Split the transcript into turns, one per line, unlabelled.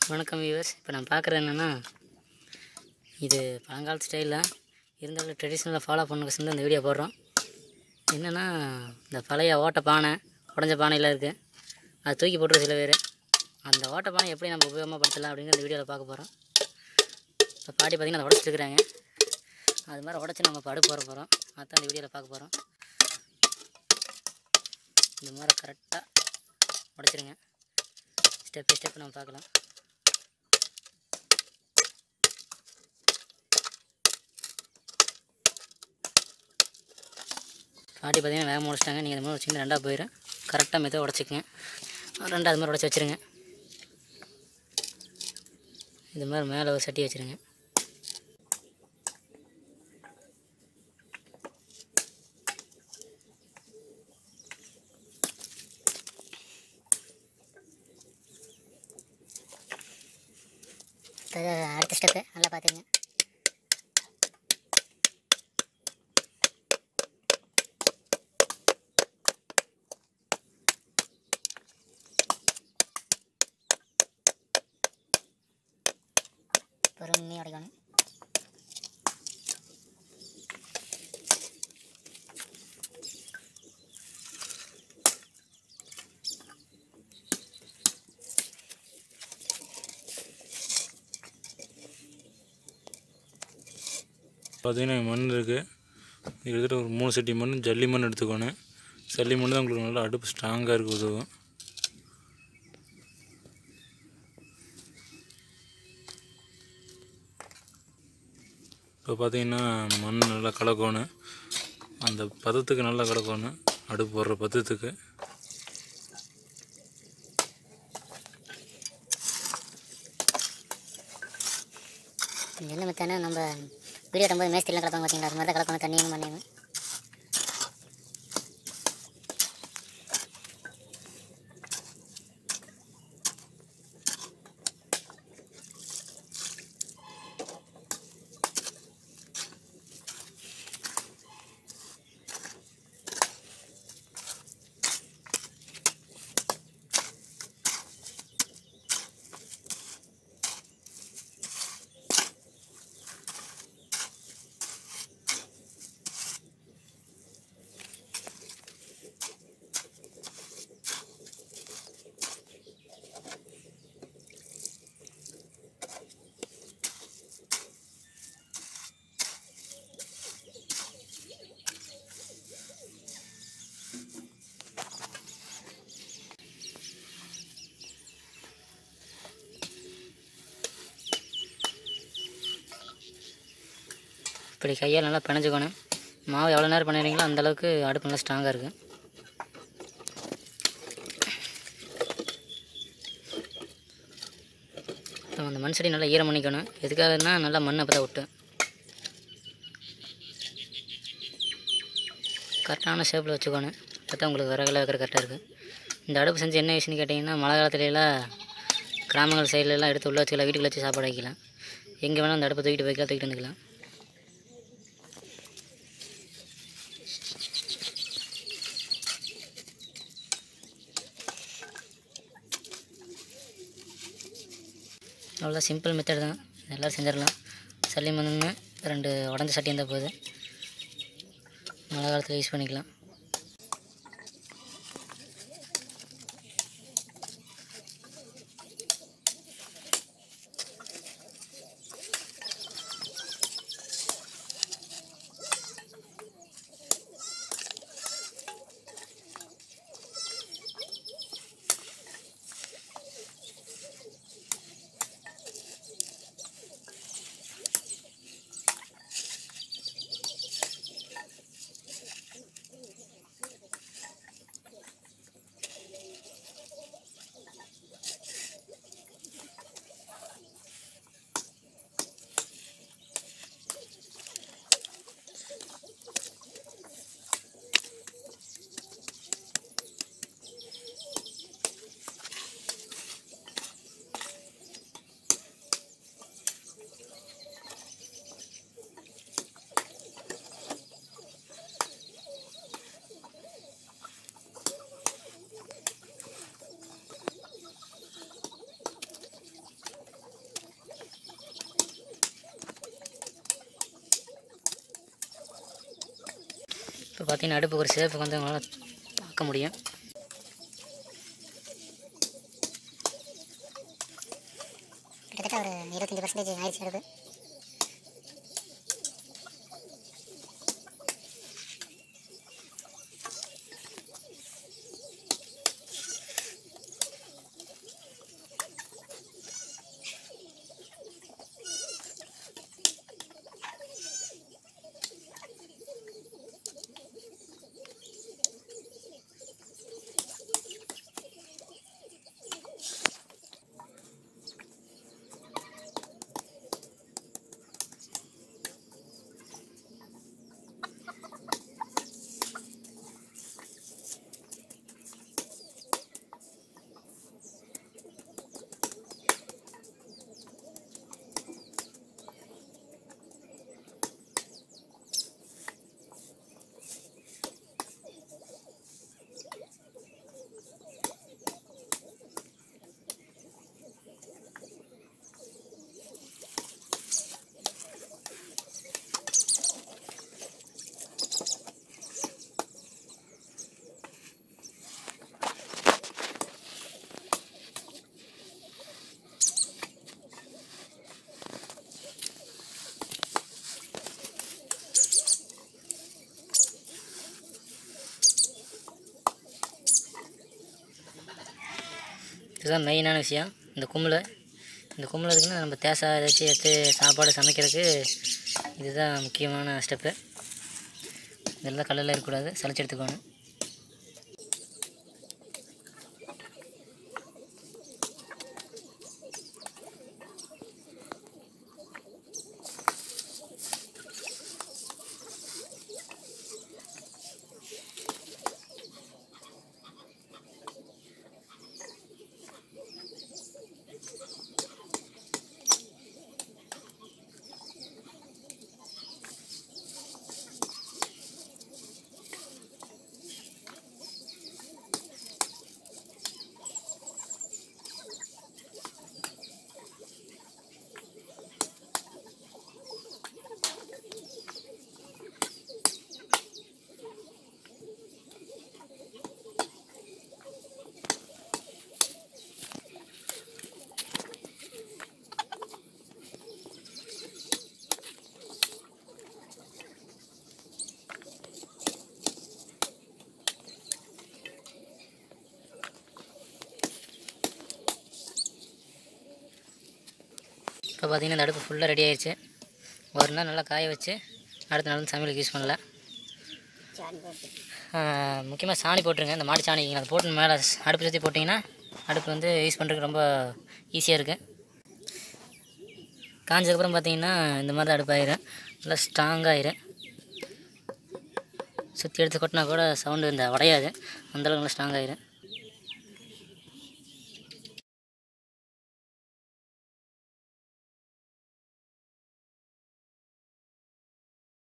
வணக்கம் வியூவர்ஸ் இப்போ நான் பார்க்குறது என்னென்னா இது பழங்காலத்து ஸ்டைலில் இருந்தாலும் ட்ரெடிஷ்னலாக ஃபாலோ பண்ண சொல்லி இந்த வீடியோ போடுறோம் என்னென்னா இந்த பழைய ஓட்டை பானை உடஞ்ச பானையெல்லாம் இருக்குது அதை தூக்கி போட்டுரு சில பேர் அந்த ஓட்டை பானை எப்படி நம்ம உபயோகப்படுத்தலாம் அப்படிங்கிற இந்த வீடியோவில் பார்க்க போகிறோம் இப்போ பாட்டி பார்த்திங்கன்னா அதை உடச்சிட்டு இருக்கிறாங்க அது மாதிரி உடச்சி நம்ம இப்போ அடுப்பு போட போகிறோம் அதான் இந்த வீடியோவில் பார்க்க போகிறோம் இந்த மாதிரி கரெக்டாக உடச்சிருங்க ஸ்டெப் பை ஸ்டெப் நம்ம பார்க்கலாம் பாட்டி பார்த்தீங்கன்னா வேகமாக உடச்சிட்டாங்க நீங்கள் இந்த மாதிரி வச்சிங்கன்னா ரெண்டாக போயிடும் கரெக்டாக மெத்த உடச்சிக்கங்க ரெண்டாவது மாதிரி உடச்சி வச்சுருங்க இது மாதிரி மேலே ஒரு சட்டி வச்சுருங்க அடுத்த ஸ்டெப்பு நல்லா பார்த்துங்க பொறுமையாக உடைக்கணும்
பார்த்தீங்கன்னா மண் இருக்குது கிட்டத்தட்ட ஒரு மூணு சட்டி மண் ஜல்லி மண் எடுத்துக்கணும் ஜல்லி மண் தான் உங்களுக்கு நல்லா அடுப்பு ஸ்ட்ராங்காக இருக்க உதவும் இப்போ பார்த்தீங்கன்னா மண் நல்லா கலக்கணும் அந்த பதத்துக்கு நல்லா கலக்கணும் அடுப்பு போடுற பதத்துக்கு
நெல் மெத்தானே நம்ம வீடியோ ரொம்ப மேஸ்திரிலாம் கலப்பாங்க பார்த்தீங்களா அது மாதிரி தான் கலக்கணும் தண்ணியும் மண்ணையும் இப்படி கையால் நல்லா பிணைஞ்சுக்கணும் மாவு எவ்வளோ நேரம் பண்ணுறீங்களோ அந்தளவுக்கு அடுப்பு நல்லா ஸ்ட்ராங்காக இருக்குது அப்புறம் அந்த மண் செடி நல்லா ஈரம் பண்ணிக்கணும் எதுக்காகனா நல்லா மண் அப்போ தான் விட்டு கரெக்டான ஷேப்பில் வச்சுக்கணும் அப்போ தான் உங்களுக்கு விறகுல வைக்கிற கரெக்டாக இருக்குது இந்த அடுப்பு செஞ்சு என்ன விஷயம்னு கேட்டிங்கன்னா மழை காலத்துலலாம் கிராமங்கள் சைட்லலாம் எடுத்து உள்ளே வச்சுக்கலாம் வீட்டுக்குள்ள வச்சு சாப்பாடு வைக்கலாம் எங்கே வேணால் அந்த அடுப்பை தூக்கிட்டு போய்க்கலாம் தூக்கிட்டு வந்துக்கலாம் அவ்வளோ சிம்பிள் மெத்தட் தான் எல்லோரும் செஞ்சிடலாம் சல்லி மண்ணுன்னு ரெண்டு உடஞ்ச சட்டி இருந்தால் போகுது மழை காலத்தில் யூஸ் பண்ணிக்கலாம் பார்த்தீங்கன்னா அடுப்புக்கு ஒரு சேஃபுக்கு வந்து உங்களால் பார்க்க முடியும்
கிட்டத்தட்ட ஒரு இருபத்தஞ்சி பர்சன்டேஜ் ஆயிடுச்சு அடுப்பு
இதுதான் மெயினான விஷயம் இந்த கும்பல் இந்த கும்பல் எதுக்குன்னா நம்ம தேசா ஏதாச்சும் எடுத்து சாப்பாடு சமைக்கிறதுக்கு இதுதான் முக்கியமான ஸ்டெப்பு இதெல்லாம் கல்லில் இருக்கக்கூடாது சளிச்சு எடுத்துக்கணும் இப்போ பார்த்தீங்கன்னா இந்த அடுப்பு ஃபுல்லாக ரெடி ஆயிடுச்சு ஒரு நாள் நல்லா காய வச்சு அடுத்த நாள் வந்து சமையலுக்கு யூஸ் பண்ணல முக்கியமாக சாணி போட்டுருங்க இந்த மாட்டு சாணி அதை போட்டு மேலே அடுப்பு சுற்றி போட்டிங்கன்னா அடுப்பு வந்து யூஸ் பண்ணுறதுக்கு ரொம்ப ஈஸியாக இருக்குது காஞ்சதுக்கப்புறம் பார்த்தீங்கன்னா இந்த மாதிரி தான் அடுப்பாயிரும் நல்லா ஸ்ட்ராங்காயிரும் சுற்றி எடுத்து கொட்டினா கூட சவுண்டு இந்த உடையாது அந்தளவுக்கு நல்லா ஸ்ட்ராங் ஆயிரும்